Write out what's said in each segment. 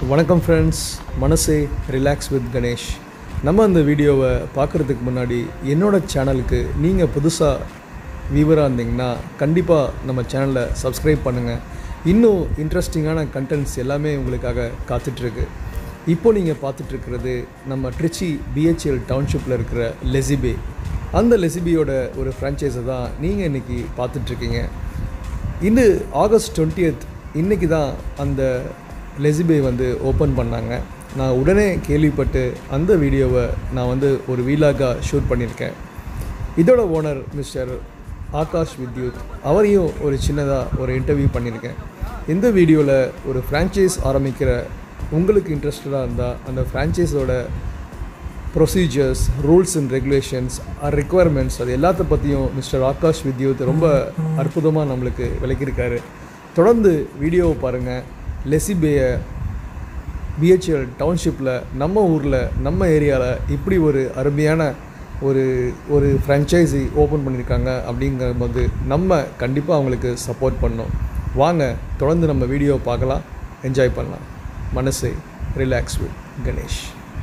வணக்கம் ஃப்ரெண்ட்ஸ் மனசே relax with Ganesh நம்ம இந்த வீடியோவை பார்க்குறதுக்கு முன்னாடி என்னோட சேனலுக்கு நீங்கள் புதுசாக வியூவராக இருந்தீங்கன்னா கண்டிப்பாக நம்ம சேனலை சப்ஸ்கிரைப் பண்ணுங்கள் இன்னும் இன்ட்ரெஸ்டிங்கான கண்டென்ட்ஸ் எல்லாமே உங்களுக்காக காத்துட்ருக்கு இப்போ நீங்கள் பார்த்துட்ருக்கிறது நம்ம ட்ரிச்சி பிஹெச்எல் டவுன்ஷிப்பில் இருக்கிற லெசிபே அந்த லெசிபியோட ஒரு ஃப்ரான்ச்சைஸை தான் நீங்கள் இன்றைக்கி பார்த்துட்ருக்கீங்க இது ஆகஸ்ட் டுவெண்ட்டியத் இன்றைக்கி தான் அந்த லெசிபே வந்து ஓப்பன் பண்ணாங்க நான் உடனே கேள்விப்பட்டு அந்த வீடியோவை நான் வந்து ஒரு வீலாகாக ஷூட் பண்ணியிருக்கேன் இதோட ஓனர் மிஸ்டர் ஆகாஷ் வித்யுத் அவரையும் ஒரு சின்னதாக ஒரு இன்டர்வியூ பண்ணியிருக்கேன் இந்த வீடியோவில் ஒரு ஃப்ரான்ச்சைஸ் ஆரம்பிக்கிற உங்களுக்கு இன்ட்ரெஸ்டடாக இருந்தால் அந்த ஃப்ரான்ச்சைஸோட procedures rules and regulations requirements அது எல்லாத்த பற்றியும் மிஸ்டர் ஆகாஷ் வித்யுத் ரொம்ப அற்புதமாக நம்மளுக்கு விளக்கியிருக்காரு தொடர்ந்து வீடியோவை பாருங்கள் லெசிபேயை பிஹெச்எல் டவுன்ஷிப்பில் நம்ம ஊரில் நம்ம ஏரியாவில் இப்படி ஒரு அருமையான ஒரு ஒரு ஃப்ரான்ச்சைஸி ஓப்பன் பண்ணியிருக்காங்க அப்படிங்கிற போது நம்ம கண்டிப்பாக அவங்களுக்கு சப்போர்ட் பண்ணோம் வாங்க தொடர்ந்து நம்ம வீடியோ பார்க்கலாம் என்ஜாய் பண்ணலாம் மனசை relax with Ganesh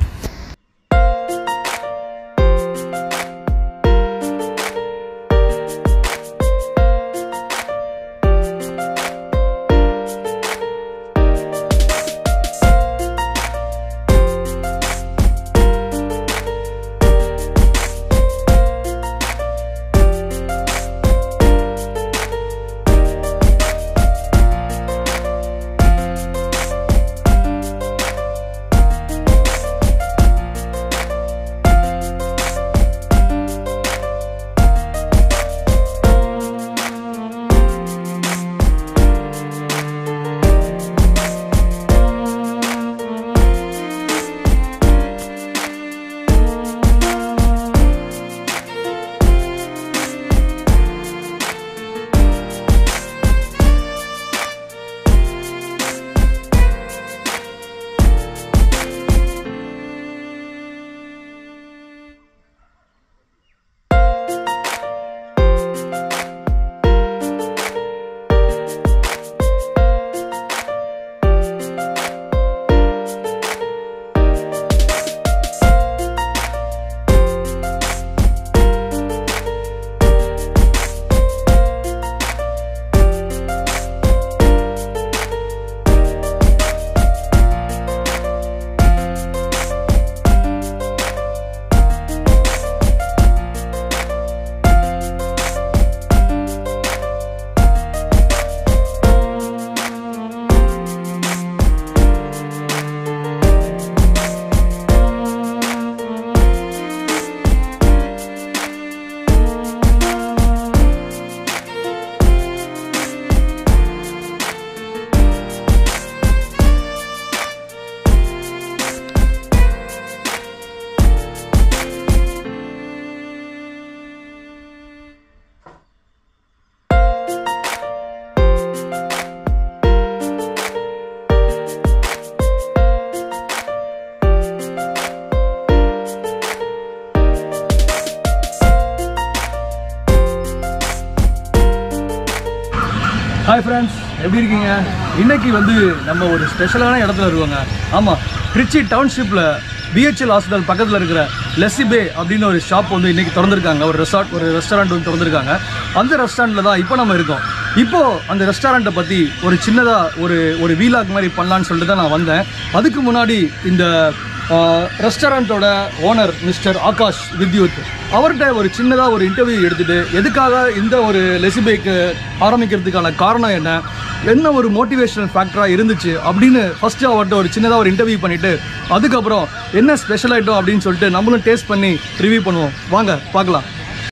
hi friends எப்படி இருக்கீங்க இன்னைக்கு வந்து நம்ம ஒரு ஸ்பெஷலான இடத்துல இருக்கோங்க ஆமாம் ட்ரிச்சி டவுன்ஷிப்பில் பிஹெச்எல் ஹாஸ்பிட்டல் பக்கத்தில் இருக்கிற லெசிபே அப்படின்னு ஒரு ஷாப் வந்து இன்றைக்கி திறந்துருக்காங்க ஒரு ரெசார்ட் ஒரு ரெஸ்டாரண்ட் வந்து திறந்துருக்காங்க அந்த ரெஸ்டாரண்ட்டில் தான் இப்போ நம்ம இருக்கோம் இப்போது அந்த ரெஸ்டாரண்ட்டை பற்றி ஒரு சின்னதாக ஒரு ஒரு வீலாக் மாதிரி பண்ணலான்னு சொல்லிட்டு தான் நான் வந்தேன் அதுக்கு முன்னாடி இந்த ரெஸ்டாரண்ட்டோட ஓனர் மிஸ்டர் ஆகாஷ் வித்யுத் அவர்கிட்ட ஒரு சின்னதாக ஒரு இன்டர்வியூ எடுத்துட்டு எதுக்காக இந்த ஒரு லெசிபேக்கு ஆரம்பிக்கிறதுக்கான காரணம் என்ன என்ன ஒரு மோட்டிவேஷனல் ஃபேக்டராக இருந்துச்சு அப்படின்னு ஃபஸ்ட்டு அவர்கிட்ட ஒரு சின்னதாக ஒரு இன்டர்வியூ பண்ணிவிட்டு அதுக்கப்புறம் என்ன ஸ்பெஷல் ஐட்டம் அப்படின்னு சொல்லிட்டு நம்மளும் டேஸ்ட் பண்ணி ரிவ்யூ பண்ணுவோம் வாங்க பார்க்கலாம்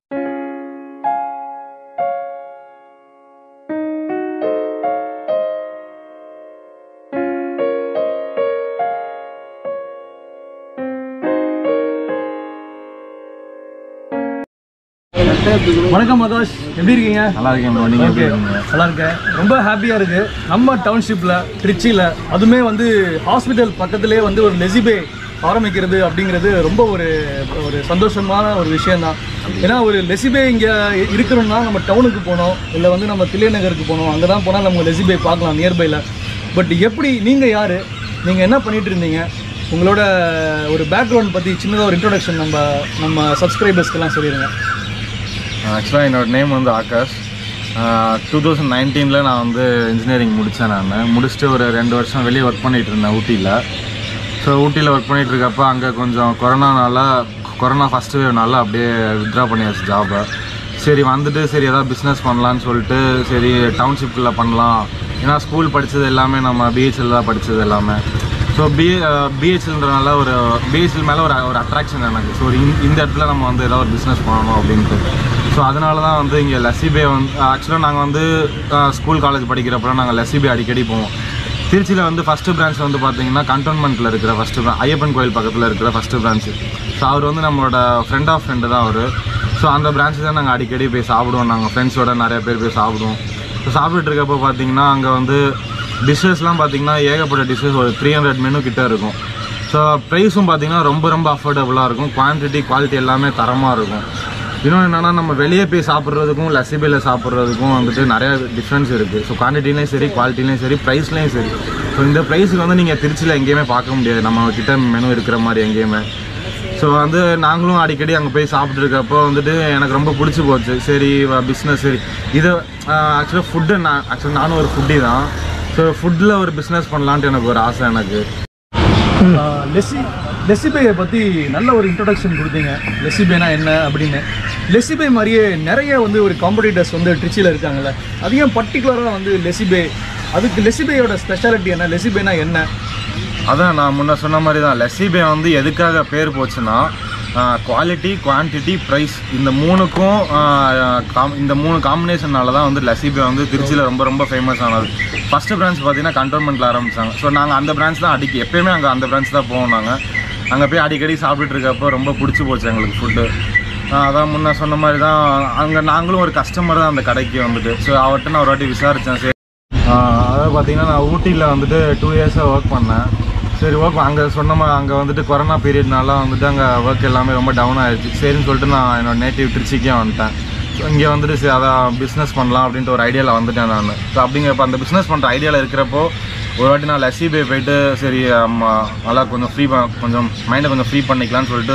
வணக்கம் ஆகாஷ் எப்படி இருக்கீங்க நல்லா இருக்கேன் bro. நீங்க எப்படி Okay. இருக்கீங்க நல்லா இருக்கேன் ரொம்ப ஹாப்பியாக இருக்கு நம்ம டவுன்ஷிப்பில் திருச்சியில் அதுவுமே வந்து ஹாஸ்பிட்டல் பக்கத்துலேயே வந்து ஒரு லெசிபே ஆரம்பிக்கிறது அப்படிங்கிறது ரொம்ப ஒரு ஒரு சந்தோஷமான ஒரு விஷயம்தான் ஏன்னா ஒரு லெசிபே இங்கே இருக்கணும்னா நம்ம டவுனுக்கு போனோம் இல்லை வந்து நம்ம தில்லை நகருக்கு போனோம் அங்கே தான் போனால் நம்ம லெசிபே பார்க்கலாம் நியர்பையில் பட் எப்படி நீங்கள் யார் நீங்கள் என்ன பண்ணிட்டு இருந்தீங்க உங்களோட ஒரு பேக்ரவுண்ட் பற்றி சின்னதாக ஒரு இன்ட்ரோடக்ஷன் நம்ம நம்ம சப்ஸ்கிரைபர்ஸ்க்கெல்லாம் சொல்லிடுங்க ஆக்சுவலாக என்னோட நேம் வந்து ஆகாஷ் டூ தௌசண்ட் நைன்டீனில் நான் வந்து இன்ஜினியரிங் முடித்தேன் நான் முடிச்சுட்டு ஒரு ரெண்டு வருஷம் வெளியே ஒர்க் பண்ணிகிட்டு இருந்தேன் ஊட்டியில் ஸோ ஊட்டியில் ஒர்க் பண்ணிகிட்டு இருக்கப்போ அங்கே கொஞ்சம் கொரோனானால கொரோனா ஃபஸ்ட்டு வேவ்னால அப்படியே வித்ட்ரா பண்ணியாச்சு ஜாபை சரி வந்துட்டு சரி ஏதாவது பிஸ்னஸ் பண்ணலான்னு சொல்லிட்டு சரி டவுன்ஷிப்பில் பண்ணலாம் ஏன்னா ஸ்கூல் படித்தது எல்லாமே நம்ம பிஹெச்எல் தான் படித்தது எல்லாமே ஸோ பி பிஹெச்எல்ன்றனால ஒரு பிஹெச்எல் மேலே ஒரு ஒரு அட்ராக்ஷன் எனக்கு ஸோ இந்த இடத்துல நம்ம வந்து ஏதாவது ஒரு பிஸ்னஸ் பண்ணணும் அப்படின்ட்டு ஸோ அதனால தான் வந்து இங்கே லசிபே வந்து ஆக்சுவலாக நாங்கள் வந்து ஸ்கூல் காலேஜ் படிக்கிறப்பலாம் நாங்கள் லசிபே அடிக்கடி போவோம் திருச்சியில் வந்து ஃபஸ்ட்டு பிரான்ச் வந்து பார்த்தீங்கன்னா கண்டோன்மெண்ட்டில் இருக்கிற ஃபஸ்ட்டு பிரான்ச் ஐயப்பன் கோயில் பக்கத்தில் இருக்கிற ஃபஸ்ட்டு பிரான்ச்சு ஸோ அவர் வந்து நம்மளோட ஃப்ரெண்ட் ஆஃப் ஃப்ரெண்டு தான் அவர் ஸோ அந்த பிரான்ச்சு தான் நாங்கள் அடிக்கடி போய் சாப்பிடுவோம் நாங்கள் ஃப்ரெண்ட்ஸோட நிறைய பேர் போய் சாப்பிடுவோம் ஸோ சாப்பிட்டுட்டு இருக்கப்போ பார்த்தீங்கன்னா அங்கே வந்து டிஷ்ஷஸ்லாம் பார்த்தீங்கன்னா ஏகப்பட்ட டிஷ்ஷஸ் ஒரு த்ரீ ஹண்ட்ரட் மெனு கிட்ட இருக்கும் ஸோ ப்ரைஸும் பார்த்தீங்கன்னா ரொம்ப ரொம்ப அஃபோர்டபுளாக இருக்கும் குவான்டிட்டி குவாலிட்டி எல்லாமே தரமாக இருக்கும் இன்னொன்று என்னென்னா நம்ம வெளியே போய் சாப்பிட்றதுக்கும் லசிபியில் சாப்பிட்றதுக்கும் வந்துட்டு நிறைய டிஃப்ரென்ஸ் இருக்குது ஸோ குவான்டிட்டிலையும் சரி குவாலிட்டிலையும் சரி ப்ரைஸ்லையும் சரி ஸோ இந்த ப்ரைஸுக்கு வந்து நீங்கள் திருச்சியில் எங்கேயுமே பார்க்க முடியாது நம்ம கிட்ட மெனு இருக்கிற மாதிரி எங்கேயுமே ஸோ வந்து நாங்களும் அடிக்கடி அங்கே போய் சாப்பிட்டு இருக்கப்போ வந்துட்டு எனக்கு ரொம்ப பிடிச்சி போச்சு சரி பிஸ்னஸ் சரி இது ஆக்சுவலாக ஃபுட்டு நான் ஆக்சுவலாக நானும் ஒரு ஃபுட்டி தான் ஸோ ஃபுட்டில் ஒரு பிஸ்னஸ் பண்ணலான்ட்டு எனக்கு ஒரு ஆசை எனக்கு லெசி லெசிபேயை பற்றி நல்ல ஒரு இன்ட்ரொடக்ஷன் கொடுத்தீங்க லெசிபேனா என்ன அப்படின்னு லெசிபே மாதிரியே நிறைய வந்து ஒரு காம்படிட்டர்ஸ் வந்து ட்ரிச்சியில் இருக்காங்கல்ல அது ஏன் பர்டிகுலராக வந்து லெசிபே அதுக்கு லெசிபேயோட ஸ்பெஷாலிட்டி என்ன லெசிபேனா என்ன அதான் நான் முன்ன சொன்ன மாதிரி தான் லெசிபே வந்து எதுக்காக பேர் போச்சுன்னா குவாலிட்டி குவான்டிட்டி ப்ரைஸ் இந்த மூணுக்கும் ஆஹ், காம் இந்த மூணு காம்பினேஷனால தான் வந்து லெசிபே வந்து திருச்சியில் ரொம்ப ரொம்ப ஃபேமஸ் ஆனது ஃபஸ்ட்டு பிரான்ச் பார்த்தீங்கன்னா கண்டோன்மெண்ட்டில் ஆரம்பித்தாங்க ஸோ நாங்கள் அந்த பிரான்ச் தான் அடிக்கி எப்பயுமே அங்கே அந்த பிரான்ச் தான் போவோம் நாங்கள் அங்கே போய் அடிக்கடி சாப்பிட்டுட்டு இருக்கப்போ ரொம்ப பிடிச்சி போச்சு எங்களுக்கு ஃபுட்டு அதான் முன்ன சொன்ன மாதிரி தான் அங்கே நாங்களும் ஒரு கஸ்டமர் தான் அந்த கடைக்கு வந்துட்டு ஸோ அவர்கிட்ட நான் ஒரு வாட்டி விசாரித்தேன் சரி அதாவது பார்த்தீங்கன்னா நான் ஊட்டியில் வந்துட்டு டூ இயர்ஸாக ஒர்க் பண்ணேன் சரி ஒர்க் அங்கே சொன்ன மாதிரி அங்கே வந்துட்டு கொரோனா பீரியட்னால வந்துட்டு அங்கே ஒர்க் எல்லாமே ரொம்ப டவுன் ஆயிடுச்சு சரின்னு சொல்லிட்டு நான் என்னோட நேட்டிவ் திருச்சிக்கே வந்துட்டேன் ஸோ இங்கே வந்துட்டு சரி அதான் பிஸ்னஸ் பண்ணலாம் அப்படின்ட்டு ஒரு ஐடியாவில் வந்துட்டேன் நான் ஸோ அப்படிங்கிறப்ப அந்த பிஸ்னஸ் பண்ணுற ஐடியாவில் இருக்கிறப்போ ஒரு வாட்டி நான் லஸ்ஸி பே போயிட்டு சரி ஆமா, நல்லா கொஞ்சம் ஃப்ரீ கொஞ்சம் மைண்டை கொஞ்சம் ஃப்ரீ பண்ணிக்கலாம்னு சொல்லிட்டு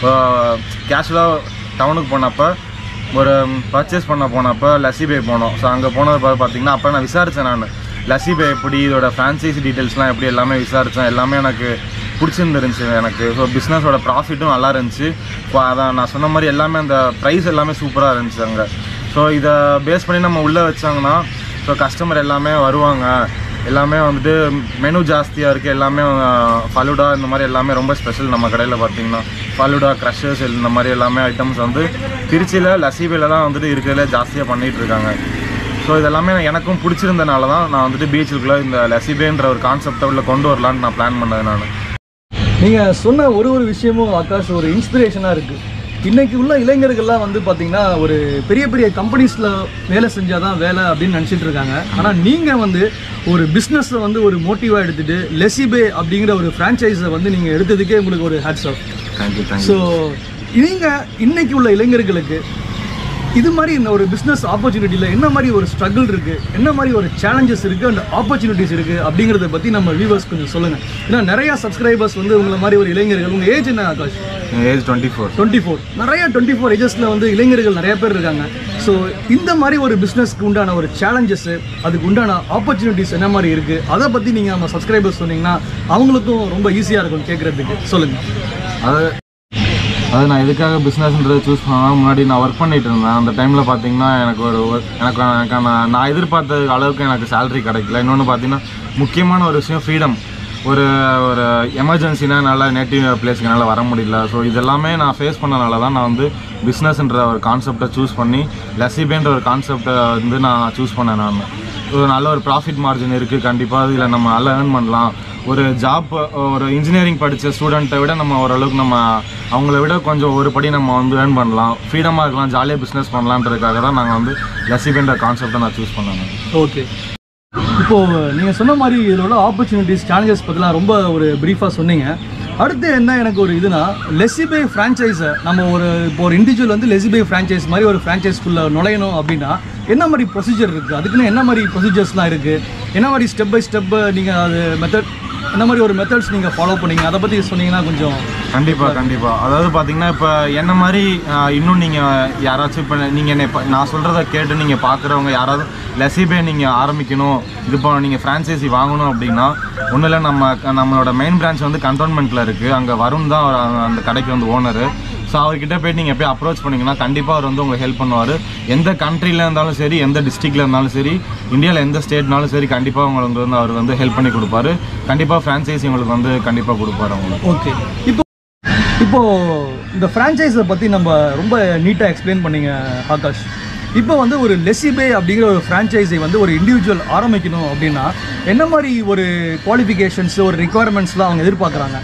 கேஷுவலாக டவுனுக்கு போனப்போ ஒரு பர்ச்சேஸ் பண்ண போனப்போ லஸ்ஸி பே போனோம் ஸோ அங்கே போனது பா- பார்த்தீங்கன்னா அப்போ நான் விசாரித்தேன் நான் லஸ்ஸி பே எப்படி இதோட ஃப்ரான்ச்சைசி டீட்டெயில்ஸ்லாம் எப்படி எல்லாமே விசாரித்தேன் எல்லாமே எனக்கு பிடிச்சிருந்துருந்துச்சு எனக்கு ஸோ பிஸ்னஸோட ப்ராஃபிட்டும் நல்லா இருந்துச்சு இப்போ அதான் நான் சொன்ன மாதிரி எல்லாமே அந்த ப்ரைஸ் எல்லாமே சூப்பராக இருந்துச்சு அங்கே ஸோ இதை பேஸ் பண்ணி நம்ம உள்ளே வச்சாங்கன்னா ஸோ கஸ்டமர் எல்லாமே வருவாங்க எல்லாமே வந்துட்டு மெனு ஜாஸ்தியாக இருக்குது எல்லாமே ஃபலூடா இந்த மாதிரி எல்லாமே ரொம்ப ஸ்பெஷல் நம்ம கடையில் பார்த்தீங்கன்னா ஃபலூடா க்ரஷர்ஸ் இந்த மாதிரி எல்லாமே ஐட்டம்ஸ் வந்து திருச்சியில் லசிபேல தான் வந்துட்டு இருக்கிறதுல ஜாஸ்தியாக பண்ணிகிட்டு இருக்காங்க ஸோ இதெல்லாமே எனக்கும் பிடிச்சிருந்தனால தான் நான் வந்துட்டு பீச்சுக்குள்ளே இந்த லசிபேன்ற ஒரு கான்செப்டை உள்ள கொண்டு வரலான்னு நான் பிளான் பண்ணது நான் நீங்கள் சொன்ன ஒரு ஒரு விஷயமும் ஆகாஷ் ஒரு இன்ஸ்பிரேஷனாக இருக்குது இன்னைக்கு உள்ள இளைஞர்கள்லாம் வந்து பார்த்தீங்கன்னா ஒரு பெரிய பெரிய கம்பெனிஸில் வேலை செஞ்சால் தான் வேலை அப்படின்னு நினச்சிட்டு இருக்காங்க ஆனால் நீங்கள் வந்து ஒரு பிஸ்னஸை வந்து ஒரு மோட்டிவாக எடுத்துகிட்டு லெசிபே அப்படிங்கிற ஒரு ஃப்ரான்ச்சைஸை வந்து நீங்கள் எடுத்ததுக்கே உங்களுக்கு ஒரு hats off thank you thank you so நீங்கள் இன்னைக்கு உள்ள இளைஞர்களுக்கு இது மாதிரி இந்த ஒரு பிஸ்னஸ் ஆப்பர்ச்சுனிட்டியில் என்ன மாதிரி ஒரு ஸ்ட்ரகிள் இருக்குது என்ன மாதிரி ஒரு சேலஞ்சஸ் இருக்குது அந்த ஆப்பர்ச்சுனிட்டிஸ் இருக்குது அப்படிங்கிறத பற்றி நம்ம வியூவர்ஸ் கொஞ்சம் சொல்லுங்கள் ஏன்னா நிறையா சப்ஸ்கிரைபர்ஸ் வந்து உங்களை மாதிரி ஒரு இளைஞர்கள் உங்கள் ஏஜ் என்ன Akash age twenty four twenty four நிறைய டுவெண்ட்டி ஃபோர் ஏஜஸில் வந்து இளைஞர்கள் நிறைய பேர் இருக்காங்க ஸோ இந்த மாதிரி ஒரு பிஸ்னஸ்க்கு உண்டான ஒரு சேலஞ்சஸ்ஸு அதுக்கு உண்டான ஆப்பர்ச்சுனிட்டிஸ் என்ன மாதிரி இருக்குது அதை பற்றி நீங்கள் நம்ம சப்ஸ்கிரைபர்ஸ் சொன்னீங்கன்னா அவங்களுக்கும் ரொம்ப ஈஸியாக இருக்கும் கேட்குறதுக்கு சொல்லுங்கள் அது அது நான் எதுக்காக பிஸ்னஸ்ன்றதை சூஸ் பண்ணா முன்னாடி நான் ஒர்க் பண்ணிட்டு இருந்தேன் அந்த டைமில் பார்த்தீங்கன்னா எனக்கு ஒரு work- எனக்கு எனக்கான நான் எதிர்பார்த்த அளவுக்கு எனக்கு சேலரி கிடைக்கல இன்னொன்று பார்த்தீங்கன்னா முக்கியமான ஒரு விஷயம் ஃப்ரீடம் ஒரு ஒரு எமர்ஜென்சினா என்னால் நேட்டிவ் பிளேஸ்க்கு என்னால் வர முடியல ஸோ இதெல்லாமே நான் ஃபேஸ் பண்ணனால தான் நான் வந்து பிஸ்னஸ்ன்ற ஒரு கான்செப்டை சூஸ் பண்ணி லசிபேன்ற ஒரு கான்செப்டை வந்து நான் சூஸ் பண்ணேன் நான் ஒரு நல்ல ஒரு ப்ராஃபிட் மார்ஜின் இருக்குது கண்டிப்பாக இதில் நம்ம நல்லா ஏர்ன் பண்ணலாம் ஒரு ஜாப் ஒரு இன்ஜினியரிங் படித்த ஸ்டூடெண்ட்டை விட நம்ம ஓரளவுக்கு நம்ம அவங்கள விட கொஞ்சம் ஒரு படி நம்ம வந்து ஏர்ன் பண்ணலாம் ஃப்ரீடமாக இருக்கலாம் ஜாலியாக பிஸ்னஸ் பண்ணலான்றதுக்காக தான் நாங்கள் வந்து லசிபேன்ற கான்செப்டை நான் சூஸ் பண்ணேன் ஓகே இப்போ நீங்கள் சொன்ன மாதிரி இதில் உள்ள ஆப்பர்ச்சுனிட்டிஸ் சேலஞ்சஸ் பற்றிலாம் ரொம்ப ஒரு ப்ரீஃபாக சொன்னீங்க அடுத்து என்ன எனக்கு ஒரு இதுனா லெசிபே ஃப்ரான்ச்சைஸை நம்ம ஒரு இப்போ ஒரு இண்டிவிஜுவல் வந்து லெசிபே ஃப்ரான்ச்சைஸ் மாதிரி ஒரு ஃப்ரான்ச்சைஸ்க்குள்ளே நுழையணும் அப்படின்னா என்ன மாதிரி ப்ரொசீஜர் இருக்குது அதுக்குன்னு என்ன மாதிரி ப்ரொசீஜர்ஸ்லாம் இருக்குது என்ன மாதிரி ஸ்டெப் பை ஸ்டெப் நீங்கள் அது மெத்தட் என்ன மாதிரி ஒரு மெத்தட்ஸ் நீங்கள் ஃபாலோ பண்ணீங்க அதை பற்றி சொன்னீங்கன்னா கொஞ்சம் கண்டிப்பா கண்டிப்பா அதாவது பாத்தீங்கன்னா இப்போ என்ன மாதிரி ஆஹ், இன்னும் நீங்க யாராச்சும் இப்போ நீங்க என்ன இப்ப நான் சொல்றத கேட்டு நீங்க பாக்குறவங்க யாராவது லெசிபே நீங்க ஆரம்பிக்கணும் இது இப்போ நீங்க ஃப்ரான்ச்சைசி வாங்கணும் அப்படின்னா ஒன்றும் இல்லை நம்ம நம்மளோட மெயின் பிரான்ச் வந்து கண்டோன்மெண்ட்ல இருக்கு அங்க வருண் தான் அவர் அந்த கடைக்கு வந்து ஓனர் ஸோ அவர்கிட்ட போயிட்டு நீங்கள் போய் அப்ரோச் பண்ணீங்கன்னா கண்டிப்பாக அவர் வந்து உங்களுக்கு ஹெல்ப் பண்ணுவார் எந்த கண்ட்ரியில் இருந்தாலும் சரி எந்த டிஸ்ட்ரிக்டில் இருந்தாலும் சரி இந்தியாவில் எந்த ஸ்டேட்னாலும் சரி கண்டிப்பாக உங்களுக்கு வந்து அவர் வந்து ஹெல்ப் பண்ணி கொடுப்பாரு கண்டிப்பாக ஃப்ரான்ச்சைசி உங்களுக்கு வந்து கண்டிப்பாக கொடுப்பாரு உங்களுக்கு ஓகே இப்போ இப்போ இந்த ஃப்ரான்ச்சைஸை பற்றி நம்ம ரொம்ப நீட்டாக எக்ஸ்பிளைன் பண்ணீங்க ஆகாஷ் இப்போ வந்து ஒரு லெசிபே அப்படிங்கிற ஒரு ஃப்ரான்ச்சைஸை வந்து ஒரு இண்டிவிஜுவல் ஆரம்பிக்கணும் அப்படின்னா என்ன மாதிரி ஒரு குவாலிஃபிகேஷன்ஸ் ஒரு ரிக்குவயர்மெண்ட்ஸ்லாம் அவங்க எதிர்பார்க்குறாங்க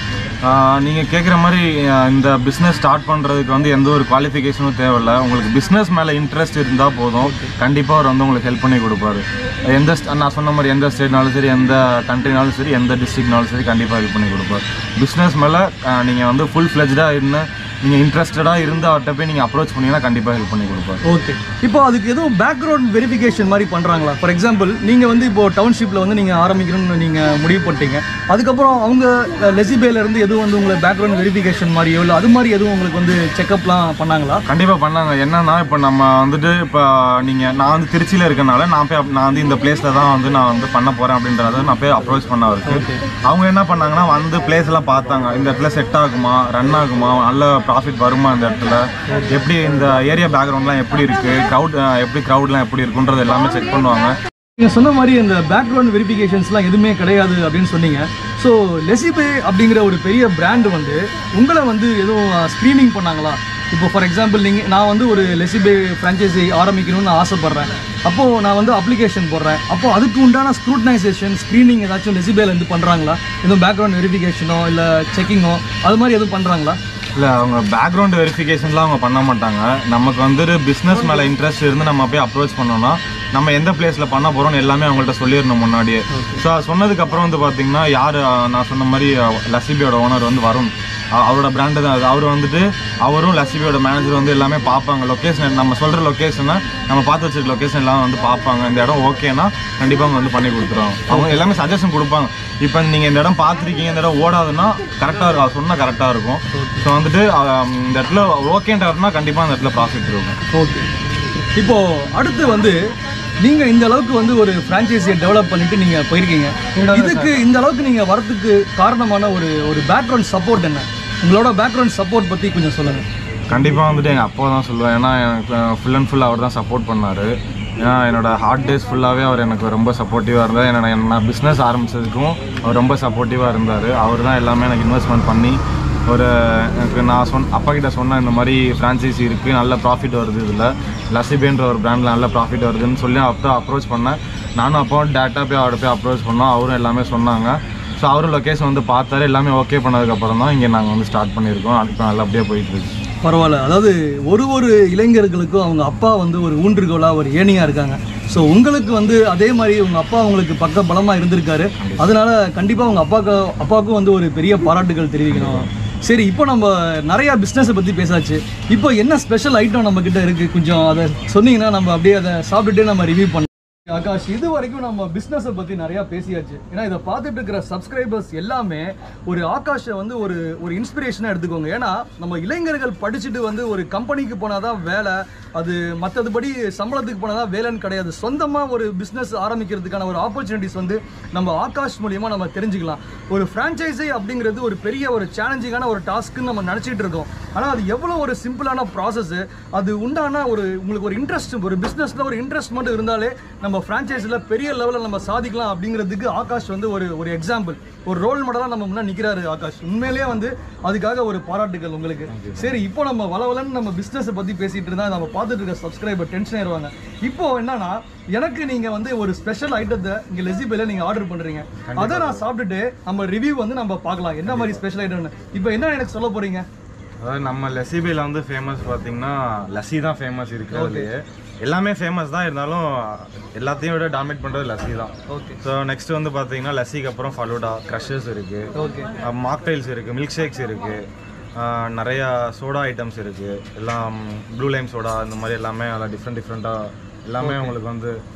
நீங்கள் கேட்குற மாதிரி ஆஹ் இந்த பிஸ்னஸ் ஸ்டார்ட் பண்ணுறதுக்கு வந்து எந்த ஒரு குவாலிஃபிகேஷனும் தேவையில்ல உங்களுக்கு பிஸ்னஸ் மேலே இன்ட்ரெஸ்ட் இருந்தால் போதும் கண்டிப்பாக அவர் வந்து உங்களுக்கு ஹெல்ப் பண்ணி கொடுப்பாரு எந்த st- நான் சொன்ன மாதிரி எந்த ஸ்டேட்னாலும் சரி எந்த கண்ட்ரினாலும் சரி எந்த டிஸ்ட்ரிக்ட்னாலும் சரி கண்டிப்பாக ஹெல்ப் பண்ணி கொடுப்பார் பிஸ்னஸ் மேலே நீங்கள் வந்து ஃபுல் ஃப்ளெஜ்டாக இருந்து நீங்கள் இன்ட்ரெஸ்டடாக இருந்து அவர்கிட்ட போய் நீங்கள் அப்ரோச் பண்ணீங்கன்னா கண்டிப்பாக ஹெல்ப் பண்ணி கொடுப்பார் ஓகே இப்போ அதுக்கு எதுவும் பேக்ரவுண்ட் வெரிஃபிகேஷன் மாதிரி பண்ணுறாங்களா ஃபார் எக்ஸாம்பிள் நீங்கள் வந்து இப்போ டவுன்ஷிப்பில் வந்து நீங்கள் ஆரம்பிக்கணும்னு நீங்கள் முடிவு பண்ணிட்டீங்க அதுக்கப்புறம் அவங்க லெசிபேல இருந்து எதுவும் வந்து உங்களை பேக்ரவுண்ட் வெரிஃபிகேஷன் மாதிரியோ இல்லை அது மாதிரி எதுவும் உங்களுக்கு வந்து செக்அப்லாம் பண்ணாங்களா கண்டிப்பாக பண்ணாங்க என்னன்னா இப்போ நம்ம வந்துட்டு இப்போ நீங்கள் நான் வந்து திருச்சியில் இருக்கனால நான் போய் அப்- நான் வந்து இந்த பிளேஸில் தான் வந்து நான் வந்து பண்ண போகிறேன் அப்படின்றத நான் போய் அப்ரோச் பண்ண அவருக்கு அவங்க என்ன பண்ணாங்கன்னா வந்து பிளேஸ் எல்லாம் பார்த்தாங்க இந்த இடத்துல செட் ஆகுமா ரன் ஆகுமா நல்ல ப்ராஃபிட் வருமா இந்த இடத்துல எப்படி இந்த ஏரியா பேக்ரவுண்ட்லாம் எப்படி இருக்குது க்ரௌட் எப்படி க்ரௌட்லாம் எப்படி இருக்குன்றது எல்லாமே செக் பண்ணுவாங்க நீங்கள் சொன்ன மாதிரி இந்த பேக்ரவுண்ட் வெரிஃபிகேஷன்ஸ்லாம் எதுவுமே கிடையாது அப்படின்னு சொன்னீங்க ஸோ லெசிபே அப்படிங்கிற ஒரு பெரிய பிராண்ட் வந்து உங்களை வந்து எதுவும் ஸ்க்ரீனிங் பண்ணாங்களா இப்போ ஃபார் எக்ஸாம்பிள் நீங்கள் நான் வந்து ஒரு லெசிபே ஃப்ரான்ச்சைஸி ஆரம்பிக்கணும்னு ஆசைப்பட்றேன் அப்போது நான் வந்து அப்ளிகேஷன் போடுறேன் அப்போது அதுக்கு உண்டான ஸ்க்ரூட்னைசேஷன் ஸ்க்ரீனிங் ஏதாச்சும் லெசிபேல இருந்து பண்ணுறாங்களா எதுவும் பேக்ரவுண்ட் வெரிஃபிகேஷனோ இல்லை செக்கிங்கோ அது மாதிரி எதுவும் பண்ணுறாங்களா இல்லை அவங்க பேக்ரவுண்ட் வெரிஃபிகேஷன்லாம் அவங்க பண்ண மாட்டாங்க நமக்கு வந்துட்டு பிஸ்னஸ் மேலே இன்ட்ரெஸ்ட் இருந்து நம்ம போய் அப்ரோச் பண்ணோம்னா நம்ம எந்த பிளேஸில் பண்ண போகிறோம்னு எல்லாமே அவங்கள்ட்ட சொல்லிடணும் முன்னாடியே ஸோ சொன்னதுக்கு அப்புறம் வந்து பார்த்தீங்கன்னா யார் நான் சொன்ன மாதிரி லசிபியோட ஓனர் வந்து வரும் அ- அவரோட பிராண்டு தான் அது அவர் வந்துட்டு அவரும் லசிபியோட மேனேஜர் வந்து எல்லாமே பார்ப்பாங்க லொக்கேஷன் நம்ம சொல்கிற லொக்கேஷனை நம்ம பார்த்து வச்சிருக்க லொக்கேஷன் எல்லாம் வந்து பார்ப்பாங்க இந்த இடம் ஓகேனா கண்டிப்பாக அவங்க வந்து பண்ணி கொடுத்துருவாங்க அவங்க எல்லாமே சஜஷன் கொடுப்பாங்க இப்போ நீங்கள் இந்த இடம் பார்த்துருக்கீங்க இந்த இடம் ஓடாதுன்னா கரெக்டாக இருக்கும் அவர் சொன்னால் கரெக்டாக இருக்கும் ஸோ வந்துட்டு அஹ், இந்த இடத்துல ஓகேன்றாருன்னா கண்டிப்பாக அந்த இடத்துல ப்ராஃபிட் இருக்கும் ஓகே இப்போ அடுத்து வந்து நீங்க இந்த அளவுக்கு வந்து ஒரு ஃப்ரான்ச்சைஸியை டெவலப் பண்ணிட்டு நீங்க போயிருக்கீங்க இதுக்கு இந்த அளவுக்கு நீங்க வரதுக்கு காரணமான ஒரு ஒரு பேக்ரவுண்ட் சப்போர்ட் என்ன உங்களோட பேக்ரவுண்ட் சப்போர்ட் பத்தி கொஞ்சம் சொல்லுங்க கண்டிப்பாக வந்துட்டு எங்கள் அப்பா தான் சொல்லுவேன் ஏன்னா எனக்கு ஃபுல் அண்ட் ஃபுல் அவர் தான் சப்போர்ட் பண்ணார் ஏன்னா என்னோட ஹார்ட் டேஸ் ஃபுல்லாகவே அவர் எனக்கு ரொம்ப சப்போர்ட்டிவாக இருந்தார் என்னோட நான் பிஸ்னஸ் ஆரம்பிச்சதுக்கும் அவர் ரொம்ப சப்போர்ட்டிவாக இருந்தார் அவர் தான் எல்லாமே எனக்கு இன்வெஸ்ட்மெண்ட் பண்ணி ஒரு எனக்கு நான் சொன் அப்பா கிட்ட சொன்னேன் இந்த மாதிரி ஃப்ரான்ச்சைசி இருக்குது நல்ல ப்ராஃபிட் வருது இதில் லசிபேன்ற ஒரு பிராண்டில் நல்ல ப்ராஃபிட் வருதுன்னு சொல்லி அப்போ அப்ரோச் பண்ணேன் நானும் அப்போ டேட்டா போய் அவர்கிட்ட போய் அப்ரோச் பண்ணோம் அவரும் எல்லாமே சொன்னாங்க ஸோ அவரும் லொக்கேஷன் வந்து பார்த்தாரு எல்லாமே ஓகே பண்ணதுக்கப்புறம் தான் இங்கே நாங்கள் வந்து ஸ்டார்ட் பண்ணியிருக்கோம் இப்போ நல்லபடியாக போயிட்டு இருக்கு பரவாயில்ல அதாவது ஒரு ஒரு இளைஞர்களுக்கும் அவங்க அப்பா வந்து ஒரு ஊன்றுகோலாக ஒரு ஏணியாக இருக்காங்க ஸோ உங்களுக்கு வந்து அதே மாதிரி உங்கள் அப்பா உங்களுக்கு பக்க பலமாக இருந்திருக்காரு அதனால கண்டிப்பாக உங்கள் அப்பாவுக்கு அப்பாவுக்கும் வந்து ஒரு பெரிய பாராட்டுகள் தெரிவிக்கணும் சரி இப்போ நம்ம நிறையா பிஸ்னஸை பற்றி பேசாச்சு இப்போ என்ன ஸ்பெஷல் ஐட்டம் நம்ம கிட்ட இருக்குது கொஞ்சம் அதை சொன்னீங்கன்னா நம்ம அப்படியே அதை சாப்பிட்டுட்டே நம்ம ரிவ்யூ பண்ண ஆகாஷ் இது வரைக்கும் நம்ம பிஸ்னஸை பற்றி நிறையா பேசியாச்சு ஏன்னா இதை பார்த்துட்டு இருக்கிற சப்ஸ்கிரைபர்ஸ் எல்லாமே ஒரு ஆகாஷை வந்து ஒரு ஒரு இன்ஸ்பிரேஷனாக எடுத்துக்கோங்க ஏன்னா நம்ம இளைஞர்கள் படிச்சுட்டு வந்து ஒரு கம்பெனிக்கு போனால் தான் வேலை அது மற்றதுபடி சம்பளத்துக்கு போனால் தான் வேலைன்னு கிடையாது சொந்தமாக ஒரு பிஸ்னஸ் ஆரம்பிக்கிறதுக்கான ஒரு ஆப்பர்ச்சுனிட்டிஸ் வந்து நம்ம ஆகாஷ் மூலியமாக நம்ம தெரிஞ்சுக்கலாம் ஒரு ஃப்ரான்ச்சைஸி அப்படிங்கிறது ஒரு பெரிய ஒரு சேலஞ்சிங்கான ஒரு டாஸ்க்குன்னு நம்ம நினச்சிட்டு இருக்கோம் ஆனால் அது எவ்வளோ ஒரு சிம்பிளான ப்ராசஸ் அது உண்டான ஒரு உங்களுக்கு ஒரு இன்ட்ரெஸ்ட் ஒரு பிஸ்னஸில் ஒரு இன்ட்ரெஸ்ட் மட்டும் இருந்தாலே நம்ம ஃப்ரான்ச்சைஸில் பெரிய லெவலில் நம்ம சாதிக்கலாம் அப்படிங்கிறதுக்கு ஆகாஷ் வந்து ஒரு ஒரு எக்ஸாம்பிள் ஒரு ரோல் மாடலாக நம்ம முன்னாடி நிற்கிறாரு ஆகாஷ் உண்மையிலேயே வந்து அதுக்காக ஒரு பாராட்டுகள் உங்களுக்கு சரி இப்போ நம்ம வளவலன்னு நம்ம பிஸ்னஸை பற்றி பேசிட்டு இருந்தால் நம்ம பார்த்துட்டு இருக்க சப்ஸ்கிரைபர் டென்ஷன் ஆயிடுவாங்க இப்போ என்னன்னா எனக்கு நீங்கள் வந்து ஒரு ஸ்பெஷல் ஐட்டத்தை இங்கே லெசிபேல நீங்கள் ஆர்டர் பண்ணுறீங்க அதை நான் சாப்பிட்டுட்டு நம்ம ரிவ்யூ வந்து நம்ம பார்க்கலாம் என்ன மாதிரி ஸ்பெஷல் ஐட்டம்னு இப்போ என்ன எனக்கு சொல்ல போறீங்க அதாவது நம்ம லசிபியில் வந்து ஃபேமஸ் பார்த்தீங்கன்னா லஸ்ஸி தான் ஃபேமஸ் இருக்கிறதுலையே எல்லாமே ஃபேமஸ் தான் இருந்தாலும் எல்லாத்தையும் விட டாமினேட் பண்ணுறது லஸ்ஸி தான் ஓகே ஸோ நெக்ஸ்ட் வந்து பார்த்தீங்கன்னா லஸ்ஸிக்கு அப்புறம் ஃபலூடா க்ரஷஸ் இருக்குது ஓகே மாக்டைல்ஸ் இருக்குது மில்க் ஷேக்ஸ் இருக்குது நிறையா சோடா ஐட்டம்ஸ் இருக்குது எல்லாம் ப்ளூ லைம் சோடா இந்த மாதிரி எல்லாமே நல்லா டிஃப்ரெண்ட் டிஃப்ரெண்ட்டாக எல்லாமே உங்களுக்கு வந்து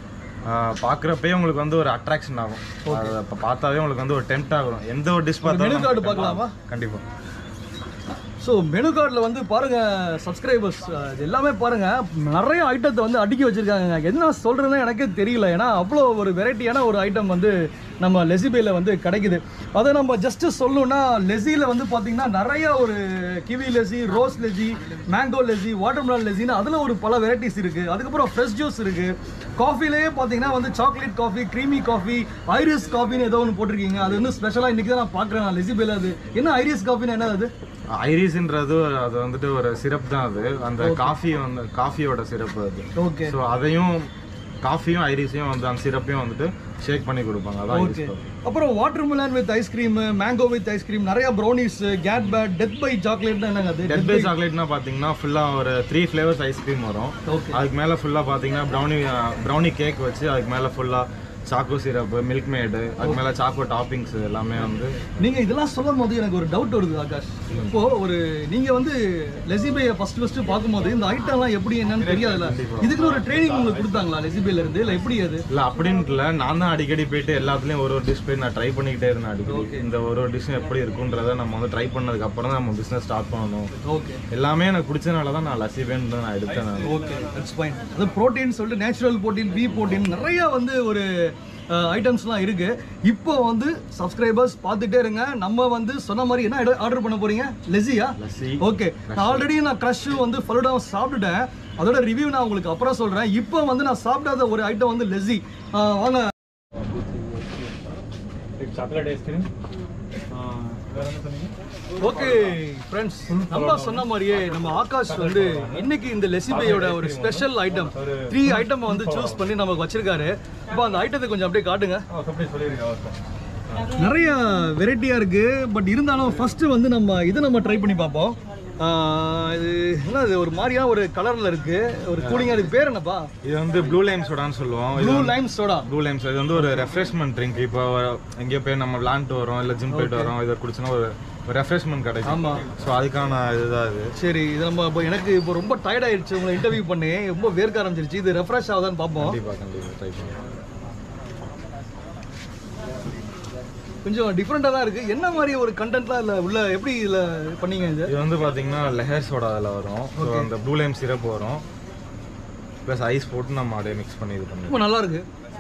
பார்க்குறப்பே உங்களுக்கு வந்து ஒரு அட்ராக்ஷன் ஆகும் அதை இப்போ பார்த்தாவே உங்களுக்கு வந்து ஒரு டெம்ட் ஆகும் எந்த ஒரு டிஷ் menu card பார்த்தாலும் பார்க்கலாமா? கண்டிப்பாக ஸோ மெனு கார்டில் வந்து பாருங்க சப்ஸ்கிரைபர்ஸ் எல்லாமே பாருங்க நிறைய ஐட்டத்தை வந்து அடுக்கி வச்சிருக்காங்க என்ன சொல்றதுன்னு எனக்கே தெரியல ஏன்னா அவ்வளோ ஒரு வெரைட்டியான ஒரு ஐட்டம் வந்து நம்ம லெசிபேல வந்து கிடைக்குது அதை நம்ம ஜஸ்ட் சொல்லணும்னா லெசியில் வந்து பார்த்தீங்கன்னா நிறைய ஒரு kiwi lassi rose lassi mango lassi watermelon லெசின்னு அதில் ஒரு பல வெரைட்டிஸ் இருக்குது அதுக்கப்புறம் ஃப்ரெஷ் ஜூஸ் இருக்குது காஃபிலேயே பார்த்தீங்கன்னா வந்து chocolate coffee creamy coffee Irish காஃபின்னு ஏதோ ஒன்று போட்டிருக்கீங்க அது வந்து ஸ்பெஷலாக இன்றைக்கி தான் நான் பார்க்குறேன் நான் லெசிபேல அது என்ன ஐரிஸ் காஃபின்னு என்ன அது ஐரிஸ்ன்றது அது வந்துட்டு ஒரு சிரப் தான் அது அந்த காஃபி வந்து காஃபியோட சிரப் அது ஓகே ஸோ அதையும் காஃபியும் ஐரிஸையும் வந்து அந்த சிரப்பையும் வந்துட்டு ஷேக் பண்ணி கொடுப்பாங்க அதான் ஐரிஸ் ஓகே coffee. அப்புறம் watermelon with ice cream mango with ice cream நிறைய ப்ரௌனிஸ் கேட் பேட் டெத் பை சாக்லேட் என்னங்க அது டெட் பை சாக்லேட்னா பார்த்தீங்கன்னா ஃபுல்லாக ஒரு த்ரீ ஃப்ளேவர்ஸ் ஐஸ்கிரீம் வரும் ஓகே அதுக்கு மேலே ஃபுல்லாக பார்த்தீங்கன்னா ப்ரௌனி ப்ரௌனி கேக் வச்சு அதுக்கு மேலே ஃபுல்லாக சாக்கோ சிரப் மில்க் மேடு அதுக்கு மேலே சாக்கோ டாப்பிங்ஸ் எல்லாமே வந்து நீங்க இதெல்லாம் சொல்லும் போது எனக்கு ஒரு டவுட் வருது ஆகாஷ் இப்போ ஒரு நீங்க வந்து லெசிபேயை ஃபர்ஸ்ட் ஃபர்ஸ்ட் பார்க்கும்போது இந்த ஐட்டம்லாம் எப்படி என்னன்னு தெரியாதுல்ல இதுக்கு ஒரு ட்ரைனிங் உங்களுக்கு கொடுத்தாங்களா லெசிபேல இருந்து இல்ல எப்படி அது இல்லை அப்படின்ட்டு இல்லை நான் தான் அடிக்கடி போயிட்டு எல்லாத்துலேயும் ஒரு ஒரு டிஷ் போய் நான் ட்ரை பண்ணிக்கிட்டே இருந்தேன் அடிக்கடி இந்த ஒரு ஒரு டிஷ் எப்படி இருக்குன்றத நம்ம வந்து ட்ரை பண்ணதுக்கு அப்புறம் தான் நம்ம பிஸ்னஸ் ஸ்டார்ட் பண்ணணும் ஓகே எல்லாமே எனக்கு பிடிச்சனால தான் நான் லசிபேன் தான் நான் எடுத்தேன் நான் ஓகே தட்ஸ் ஃபைன் அது ப்ரோட்டீன் சொல்லிட்டு நேச்சுரல் ப்ரோட்டீன் பி ப்ரோட்டீன் நிறைய வந்து ஒரு ஐட்டம்ஸ்லாம் இருக்கு இப்போ வந்து சப்ஸ்கிரைபர்ஸ் பார்த்துட்டே இருங்க நம்ம வந்து சொன்ன மாதிரி என்ன ஆர்டர் பண்ண போறீங்க லெஸியா லஸ்ஸி ஓகே நான் ஆல்ரெடி நான் க்ரஷ் வந்து ஃபலூடா சாப்பிட்டுட்டேன் அதோட ரிவ்யூ நான் உங்களுக்கு அப்புறம் சொல்றேன் இப்போ வந்து நான் சாப்பிடாத ஒரு ஐட்டம் வந்து லெஸி வாங்க சாக்லேட் ஐஸ்கிரீம் ஓகே ஃப்ரெண்ட்ஸ் நம்ம சொன்ன மாதிரியே நம்ம ஆகாஷ் வந்து இன்னைக்கு இந்த லெசிபையோட ஒரு ஸ்பெஷல் ஐட்டம் த்ரீ ஐட்டம் வந்து சூஸ் பண்ணி நமக்கு வச்சிருக்காரு இப்போ அந்த ஐட்டத்தை கொஞ்சம் அப்படியே காட்டுங்க நிறைய வெரைட்டியா இருக்கு பட் இருந்தாலும் ஃபர்ஸ்ட் வந்து நம்ம இதை நம்ம ட்ரை பண்ணி பார்ப்போம் ஆஹ் இது என்ன இது ஒரு மாதிரியா ஒரு கலர்ல இருக்கு ஒரு கூலிங்கா இருக்கு பேர் என்னப்பா இது வந்து ப்ளூ லைம் சோடான்னு சொல்லுவோம் இது blue lime soda blue limes இது வந்து ஒரு ரெஃப்ரெஷ்மெண்ட் ட்ரிங்க் இப்போ எங்கேயோ போய் நம்ம விளாண்டுட்டு வரோம் இல்லை ஜிம் போயிட்டு வரோம் இதை குடிச்சோன்னா ஒரு ரெஃப்ரெஷ்மெண்ட் கிடைக்கும் ஆமா ஸோ அதுக்கான இதுதான் இது சரி இது நம்ம இப்போ எனக்கு இப்போ ரொம்ப டயர்ட் ஆயிடுச்சு உங்களை இன்டர்வியூ பண்ணி ரொம்ப வேர்க்க ஆரம்பிச்சிருச்சு இது ரெஃப்ரெஷ் ஆகுதான்னு பார்ப்போம் கண்டிப்பாக கண்டிப்பாக ட்ரை பண்ணுவோம் கொஞ்சம் டிஃப்ரெண்டாக தான் இருக்கு என்ன மாதிரி ஒரு கண்டென்ட்லாம் இல்லை உள்ள எப்படி இதில் பண்ணீங்க இது இது வந்து பார்த்தீங்கன்னா லெஹர் சோடா அதில் வரும் ஸோ அந்த ப்ளூ லைம் சிரப் வரும் ப்ளஸ் ஐஸ் போட்டு நம்ம அப்படியே மிக்ஸ் பண்ணி இது பண்ணுவோம் ரொம்ப நல்லா இருக்கு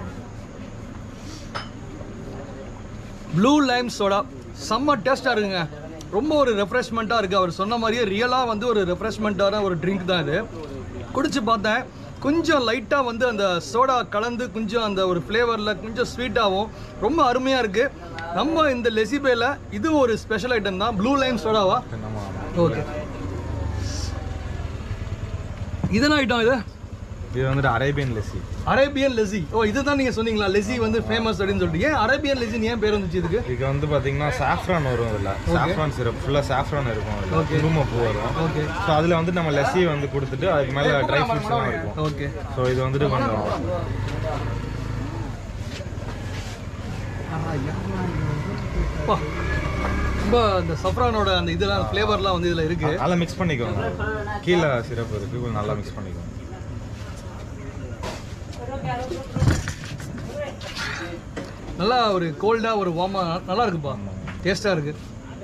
ப்ளூ லைம் சோடா செம்ம டேஸ்ட்டாக இருக்குங்க ரொம்ப ஒரு ரெஃப்ரெஷ்மெண்ட்டாக இருக்குது அவர் சொன்ன மாதிரியே ரியலாக வந்து ஒரு ரெஃப்ரெஷ்மெண்ட்டான ஒரு ட்ரிங்க் தான் இது குடிச்சு பார்த்தேன் கொஞ்சம் லைட்டாக வந்து அந்த சோடா கலந்து கொஞ்சம் அந்த ஒரு ஃப்ளேவரில் கொஞ்சம் ஸ்வீட்டாகவும் ரொம்ப அருமையாக இருக்குது நம்ம இந்த லெசிபேல இது ஒரு ஸ்பெஷல் ஐட்டம் தான் ப்ளூ லைம் சோடாவா நம்ம ஓகே இதென்ன ஐட்டம் இது இது வந்துட்டு Arabian lassi Arabian lassi oh இதுதான் நீங்க சொன்னீங்களா லெசி வந்து ஃபேமஸ் அப்படின்னு சொல்லிட்டு ஏன் அரேபியன் லெசின்னு ஏன் பேர் வந்துச்சு இதுக்கு இதுக்கு வந்து பார்த்தீங்கன்னா சாஃப்ரான் வரும் இதில் சாஃப்ரான் சிரப் ஃபுல்லாக சாஃப்ரான் இருக்கும் அதில் குங்கும பூ வரும் ஓகே ஸோ அதில் வந்து நம்ம லெஸ்ஸி வந்து கொடுத்துட்டு அதுக்கு மேலே ட்ரை ஃப்ரூட்ஸ்லாம் இருக்கும் ஓகே ஸோ இது வந்துட்டு கொஞ்சம் அப்பா ரொம்ப அந்த சஃப்ரானோட அந்த இதெல்லாம் ஃப்ளேவர்லாம் வந்து இதில் இருக்கு நல்லா மிக்ஸ் பண்ணிக்கோங்க கீழே சிரப் இருக்கு கொஞ்சம் நல்லா மிக்ஸ் பண்ணிக்கோங்க நல்லா ஒரு கோல்டாக ஒரு வார்மாக நல்லா இருக்குப்பா டேஸ்ட்டாக இருக்கு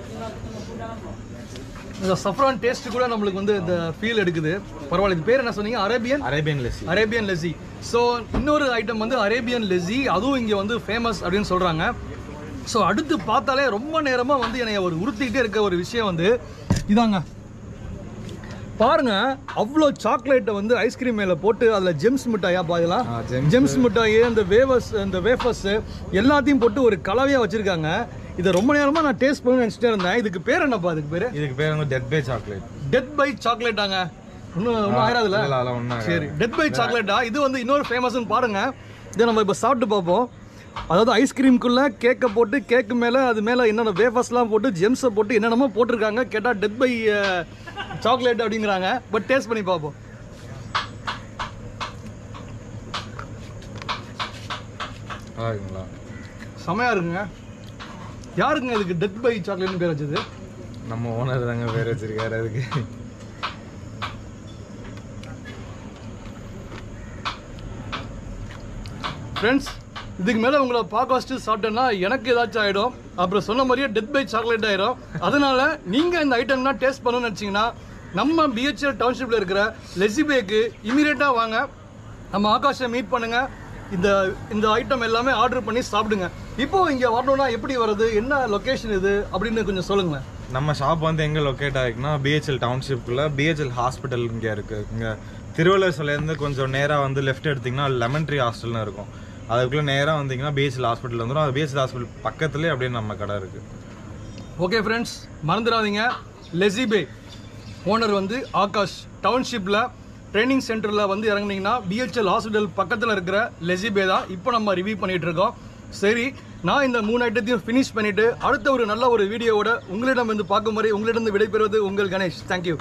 இந்த சஃப்ரான் டேஸ்ட் கூட நம்மளுக்கு வந்து இந்த ஃபீல் எடுக்குது பரவாயில்ல இது பேர் என்ன சொன்னீங்க Arabian Arabian lassi Arabian lassi so இன்னொரு ஐட்டம் வந்து அரேபியன் லெஸி அதுவும் இங்கே வந்து ஃபேமஸ் அப்படின்னு சொல்கிறாங்க ஸோ அடுத்து பார்த்தாலே ரொம்ப நேரமாக வந்து என்னை ஒரு உறுத்திக்கிட்டே இருக்க ஒரு விஷயம் வந்து இதாங்க பாருங்க அவ்வளோ சாக்லேட்டை வந்து ஐஸ்கிரீம் மேலே போட்டு அதில் ஜெம்ஸ் மிட்டாயா பாதலாம் ஆ, gems. ஜெம்ஸ் மிட்டாய் அந்த வேவர்ஸ் அந்த வேஃபர்ஸ் எல்லாத்தையும் போட்டு ஒரு கலவையாக வச்சுருக்காங்க இதை ரொம்ப நேரமாக நான் டேஸ்ட் பண்ணி நினச்சிட்டே இருந்தேன் இதுக்கு பேர் என்னப்பா இதுக்கு பேர் இதுக்கு பேர் வந்து death by chocolate death by சாக்லேட்டாங்க இன்னும் இன்னும் ஆயிராதுல இல்லை அதெல்லாம் ஒன்றும் சரி டெத் பை சாக்லேட்டா இது வந்து இன்னொரு ஃபேமஸ்னு பாருங்க இதை நம்ம இப்போ சாப்பிட்டு பார்ப்போம் அதாவது ஐஸ்கிரீம்குள்ளே கேக்கை போட்டு கேக்கு மேலே அது மேலே என்னென்ன வேஃபர்ஸ்லாம் போட்டு ஜெம்ஸை போட்டு என்னென்னமோ போட்டிருக்காங்க கேட்டால் டெத் பை சாக்லேட் அப்படிங்கிறாங்க பட் டேஸ்ட் பண்ணி பார்ப்போம் நல்லா இருக்குங்களா செமையாக இருக்குங்க யாருக்குங்க இதுக்கு டெத் பை சாக்லேட்னு பேர் வச்சது நம்ம ஓனர் தாங்க பேர் வச்சிருக்காரு அதுக்கு ஃப்ரெண்ட்ஸ் இதுக்கு மேலே உங்களை பார்க்க வச்சுட்டு சாப்பிட்டேன்னா எனக்கு ஏதாச்சும் ஆகிடும் அப்புறம் சொன்ன மாதிரியே டெத் பை சாக்லேட் ஆயிடும் அதனால நீங்கள் இந்த ஐட்டம்லாம் டேஸ்ட் பண்ணணும்னு நினச்சிங்கன்னா நம்ம பிஹெச்எல் டவுன்ஷிப்பில் இருக்கிற லெசிபேக்கு இமீடியட்டாக வாங்க நம்ம ஆகாஷை மீட் பண்ணுங்க இந்த இந்த ஐட்டம் எல்லாமே ஆர்டர் பண்ணி சாப்பிடுங்க இப்போ இங்கே வரணும்னா எப்படி வருது என்ன லொக்கேஷன் இது அப்படின்னு கொஞ்சம் சொல்லுங்களேன் நம்ம ஷாப் வந்து எங்கே லொக்கேட் ஆகிருக்குன்னா பிஹெச்எல் டவுன்ஷிப்புக்குள்ள பிஹெச்எல் ஹாஸ்பிட்டல் இங்கே இருக்குது இங்கே திருவள்ளுவர் சிலையிலேருந்து கொஞ்சம் நேராக வந்து லெஃப்ட் எடுத்திங்கன்னா லெமன் ட்ரீ ஹாஸ்டல்னு இருக்கும் அதுக்குள்ளே நேராக வந்தீங்கன்னா பிஹெச்எல் ஹாஸ்பிட்டல் வந்துடும் அது பிஹெச்எல் ஹாஸ்பிட்டல் பக்கத்துலேயே அப்படியே நம்ம கடை இருக்குது ஓகே ஃப்ரெண்ட்ஸ் மறந்துடாதீங்க லெசிபே ஓனர் வந்து ஆகாஷ் டவுன்ஷிப்பில் ட்ரைனிங் சென்டரில் வந்து இறங்குனீங்கன்னா பிஹெச்எல் ஹாஸ்பிட்டல் பக்கத்தில் இருக்கிற லெசிபே தான் இப்போ நம்ம ரிவ்யூ பண்ணிட்டு இருக்கோம் சரி நான் இந்த மூணு ஐட்டத்தையும் ஃபினிஷ் பண்ணிட்டு அடுத்த ஒரு நல்ல ஒரு வீடியோவோட உங்களிடம் வந்து பார்க்கும் வரை உங்களிடம் விடைபெறுவது உங்கள் கணேஷ் தேங்க்யூ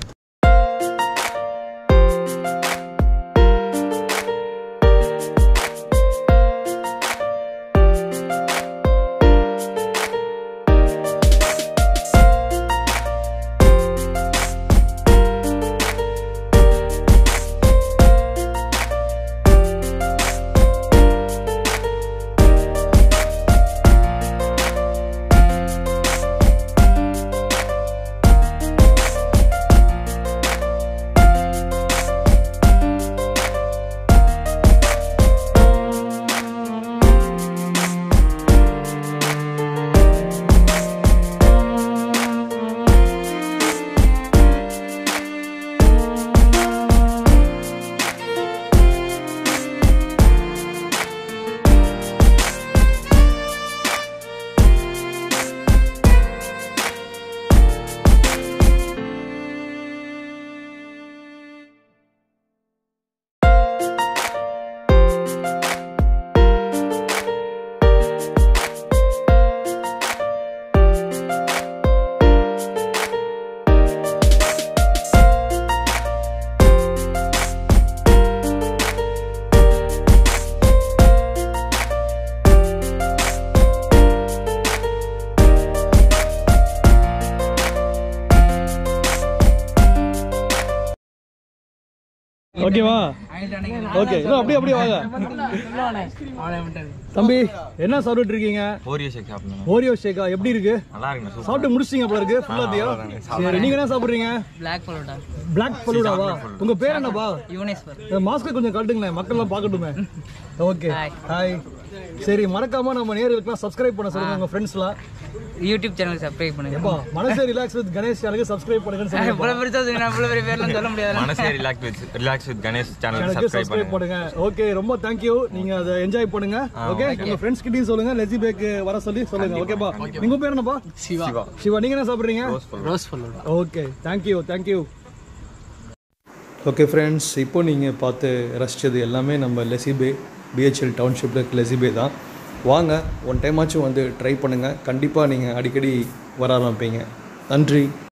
ஓகேவா ஓகே அப்படியே அப்படியே வாங்க தம்பி என்ன சாப்பிட்டு இருக்கீங்க ஓரியோ ஷேக் சாப்பிடணும் ஓரியோ ஷேக்கா எப்படி இருக்கு நல்லா இருக்குண்ணா சாப்பிட்டு முடிச்சிட்டீங்க போல இருக்கு ஃபுல்லாத்தையும் சரி நீங்க என்ன சாப்பிடுறீங்க பிளாக் பலோடா பிளாக் பலூடாவா உங்க பேர் என்னப்பா யுவனேஸ்வர் மாஸ்க் கொஞ்சம் கட்டுங்களேன் மக்கள்லாம் பார்க்கட்டுமே ஓகே Hi. ஹாய் சரி மறக்காம நம்ம நேர்களுக்குலாம் சப்ஸ்கிரைப் பண்ண சொல்லுங்க உங்க ஃப்ரெண்ட்ஸ்லாம் யூடியூப் சேனல் சப்ஸ்கிரைப் பண்ணுங்க எப்பா மனசே ரிலாக்ஸ் வித் கணேஷ் சேனலுக்கு சப்ஸ்கிரைப் பண்ணுங்கன்னு சொல்லுங்க இவ்வளவு பெருசா சொன்னா இவ்வளவு பெரிய பேர்லாம் சொல்ல முடியாது மனசே relax with relax with Ganesh channel எனக்கு சப்ஸ்கிரைப் பண்ணுங்க ஓகே ரொம்ப தேங்க்யூ நீங்க அதை என்ஜாய் பண்ணுங்க ஓகே உங்க ஃப்ரெண்ட்ஸ் கிட்டயும் சொல்லுங்க லெஜி பேக் வர சொல்லி சொல்லுங்க ஓகேப்பா உங்க பேர் என்னப்பா சிவா சிவா நீங்க என்ன சாப்பிடுறீங்க rose falooda okay thank you thank you okay friends இப்போ நீங்கள் பார்த்து ரசித்தது எல்லாமே நம்ம லெசிபே பிஹெச்எல் டவுன்ஷிப்பில் இருக்க லெசிபே தான் வாங்க ஒன் டைமாச்சும் வந்து ட்ரை பண்ணுங்கள் கண்டிப்பாக நீங்கள் அடிக்கடி வர ஆரம்பிப்பீங்க நன்றி